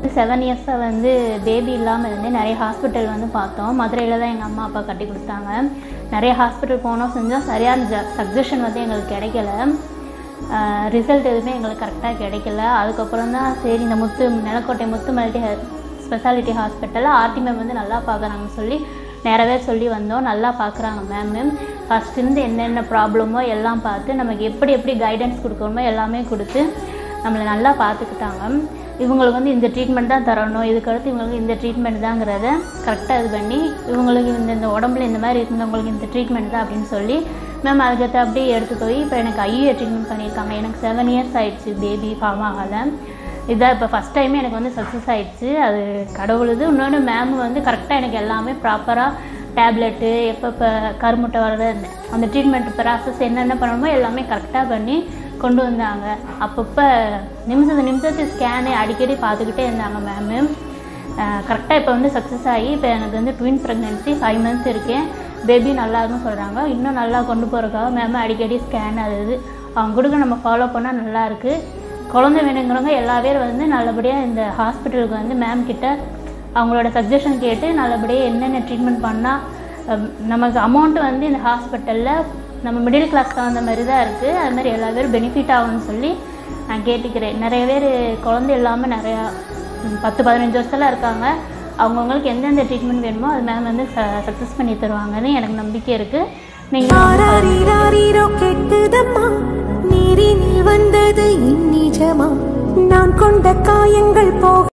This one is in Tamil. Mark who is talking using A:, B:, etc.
A: செவன் இயர்ஸாக வந்து பேபி இல்லாமல் இருந்து நிறைய ஹாஸ்பிட்டல் வந்து பார்த்தோம் மதுரையில் தான் எங்கள் அம்மா அப்பா கட்டி கொடுத்தாங்க நிறைய ஹாஸ்பிட்டல் போனோம் செஞ்சோம் சரியான ஜ சக்ஸஷன் வந்து எங்களுக்கு கிடைக்கல ரிசல்ட் எதுவுமே எங்களுக்கு கரெக்டாக கிடைக்கல அதுக்கப்புறம் தான் சரி இந்த முத்து நிலக்கோட்டை முத்து மல்டி ஸ்பெஷாலிட்டி ஹாஸ்பிட்டலில் ஆர்டி மேம் வந்து நல்லா பார்க்குறாங்கன்னு சொல்லி நிறையவே சொல்லி வந்தோம் நல்லா பார்க்குறாங்க மேம் ஃபஸ்ட்டுருந்து என்னென்ன ப்ராப்ளமோ எல்லாம் பார்த்து நமக்கு எப்படி எப்படி கைடன்ஸ் கொடுக்கணுமோ எல்லாமே கொடுத்து நம்மளை நல்லா பார்த்துக்கிட்டாங்க இவங்களுக்கு வந்து இந்த ட்ரீட்மெண்ட் தான் தரணும் இதுக்கடுத்து இவங்களுக்கு இந்த ட்ரீட்மெண்ட் தாங்கிறத கரெக்டாக இது பண்ணி இவங்களுக்கு இந்த இந்த உடம்புல இந்த மாதிரி இருந்தவங்களுக்கு இந்த ட்ரீட்மெண்ட் தான் அப்படின்னு சொல்லி மேம் அதுக்கடுத்து அப்படியே எடுத்து போய் இப்போ எனக்கு ஐஏ ட்ரீட்மெண்ட் பண்ணியிருக்காங்க எனக்கு செவன் இயர்ஸ் ஆயிடுச்சு பேபி ஃபார்ம் ஆகலை இதான் இப்போ ஃபஸ்ட் டைமே எனக்கு வந்து சக்ஸஸ் ஆயிடுச்சு அது கடவுளுது இன்னொன்று மேம் வந்து கரெக்டாக எனக்கு எல்லாமே ப்ராப்பராக டேப்லெட்டு எப்பப்போ கருமுட்டை வர்றது அந்த- அந்த ட்ரீட்மெண்ட் ப்ராசஸ் என்னென்ன பண்ணணுமோ எல்லாமே கரெக்டாக பண்ணி கொண்டு வந்தாங்க அப்பப்போ நிமிஷத்து நிமிஷத்து ஸ்கேனு அடிக்கடி பார்த்துக்கிட்டே இருந்தாங்க மேமு கரெக்டாக இப்போ வந்து சக்ஸஸ் ஆகி இப்போ எனக்கு வந்து ட்வின் ப்ரெக்னென்சி ஃபைவ் மந்த்ஸ் இருக்கேன் பேபி நல்லா இருக்குன்னு சொல்கிறாங்க இன்னும் நல்லா கொண்டு போகிறதுக்காக மேம் அடிக்கடி ஸ்கேன் அது இது அவங்க கொடுக்க நம்ம ஃபாலோ பண்ணால் நல்லா இருக்கு குழந்தை வேணுங்கிறவங்க எல்லா பேர் வந்து நல்லபடியாக இந்த ஹாஸ்பிட்டலுக்கு வந்து மேம் கிட்ட அவங்களோட சஜஷன் கேட்டு நல்லபடியாக என்னென்ன ட்ரீட்மெண்ட் பண்ணால் நமக்கு அமௌண்ட்டு வந்து இந்த ஹாஸ்பிட்டலில் நம்ம மிடில் கிளாஸ் தகுந்த மாதிரி தான் இருக்குது அது மாதிரி எல்லா பேரும் பெனிஃபிட் ஆகும்னு சொல்லி நான் கேட்டுக்கிறேன் நிறைய பேர் குழந்தை இல்லாமல் நிறையா ம், பத்து பதினஞ்சு வருஷத்தில் இருக்காங்க அவங்கவுங்களுக்கு எந்தெந்த ட்ரீட்மெண்ட் வேணுமோ அது மேம் வந்து சக்ஸஸ் பண்ணி தருவாங்கன்னு எனக்கு நம்பிக்கை இருக்குது நீங்கள்
B: ஆராரிராரிரோ கெட்டுதம்மா நீரினில் வந்தது இந்நிஜமா நான் கொண்ட காயங்கள் போக